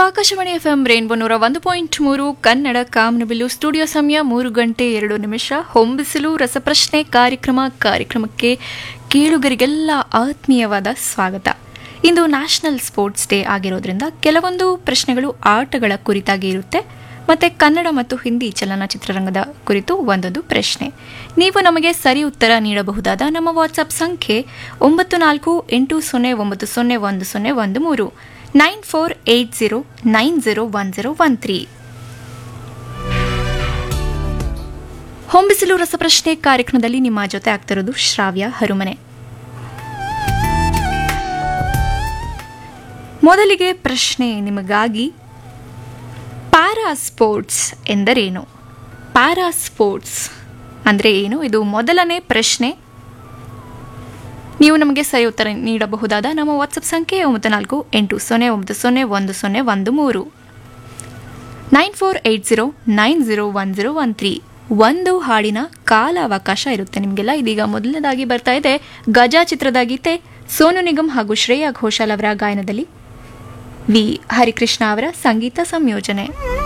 Akashvani F M rainbow ನೂರ ಒಂದು point ಮೂರು ಕನ್ನಡ ಕಾಮನಬಿಲ್ಲು ಸ್ಟುಡಿಯೋ ಸಮಯ ಮೂರು ಗಂಟೆ ಎರಡು ನಿಮಿಷ ಹೊಂಬಿಸಿಲು ರಸಪ್ರಶ್ನೆ ಕಾರ್ಯಕ್ರಮ ಕಾರ್ಯಕ್ರಮಕ್ಕೆ ಕೇಳುಗರಿಗೆಲ್ಲ ಆತ್ಮೀಯವಾದ ಸ್ವಾಗತ ಇಂದು ನ್ಯಾಷನಲ್ ಸ್ಪೋರ್ಟ್ಸ್ ಡೇ ಆಗಿರೋದ್ರಿಂದ ಕೆಲವೊಂದು ಪ್ರಶ್ನೆಗಳು ಆಟಗಳ ಕುರಿತಾಗಿ ಇರುತ್ತೆ ಮತ್ತೆ ಕನ್ನಡ ಮತ್ತು ಹಿಂದಿ ಚಲನಚಿತ್ರರಂಗದ ಕುರಿತು ಒಂದೊಂದು ಪ್ರಶ್ನೆ ನೀವು ನಮಗೆ ಸರಿ ಉತ್ತರ ನೀಡಬಹುದಾದ ನಮ್ಮ ವಾಟ್ಸ್ಆಪ್ ಸಂಖ್ಯೆ ಒಂಬತ್ತು ನಾಲ್ಕು ಎಂಟು ಸೊನ್ನೆ ಒಂಬತ್ತು ಸೊನ್ನೆ ಒಂದು ಸೊನ್ನೆ ಒಂದು ಮೂರು nine four eight zero nine zero one zero one three ಹೊಂಬಿಸಿಲು ರಸಪ್ರಶ್ನೆ ಕಾರ್ಯಕ್ರಮದಲ್ಲಿ ನಿಮ್ಮ ಜೊತೆ ಆಗ್ತಿರೋದು ಶ್ರಾವ್ಯ ಹರುಮನೆ ಮೊದಲಿಗೆ ಪ್ರಶ್ನೆ ನಿಮಗಾಗಿ ಪ್ಯಾರಾ ಸ್ಪೋರ್ಟ್ಸ್ ಎಂದರೇನು ಪ್ಯಾರಾ ಸ್ಪೋರ್ಟ್ಸ್ ಅಂದರೆ ಏನು ಇದು ಮೊದಲನೇ ಪ್ರಶ್ನೆ ನೀವು ನಮಗೆ ಸರಿ ಉತ್ತರ ನೀಡಬಹುದಾದ ನಮ್ಮ ವಾಟ್ಸಪ್ ಸಂಖ್ಯೆ ಒಂಬತ್ತು ನಾಲ್ಕು ಎಂಟು ಸೊನ್ನೆ ಒಂಬತ್ತು ಸೊನ್ನೆ ಒಂದು ಸೊನ್ನೆ ಒಂದು ಮೂರು nine four eight zero nine zero one zero one three ಒಂದು ಹಾಡಿನ ಕಾಲ ಅವಕಾಶ ಇರುತ್ತೆ ನಿಮಗೆಲ್ಲ ಇದೀಗ ಮೊದಲನೇದಾಗಿ ಬರ್ತಾ ಇದೆ ಗಜಾ ಚಿತ್ರದ ಗೀತೆ ಸೋನು ನಿಗಮ್ ಹಾಗೂ ಶ್ರೇಯಾ ಘೋಷಾಲ್ ಅವರ ಗಾಯನದಲ್ಲಿ ವಿ ಹರಿಕೃಷ್ಣ ಅವರ ಸಂಗೀತ ಸಂಯೋಜನೆ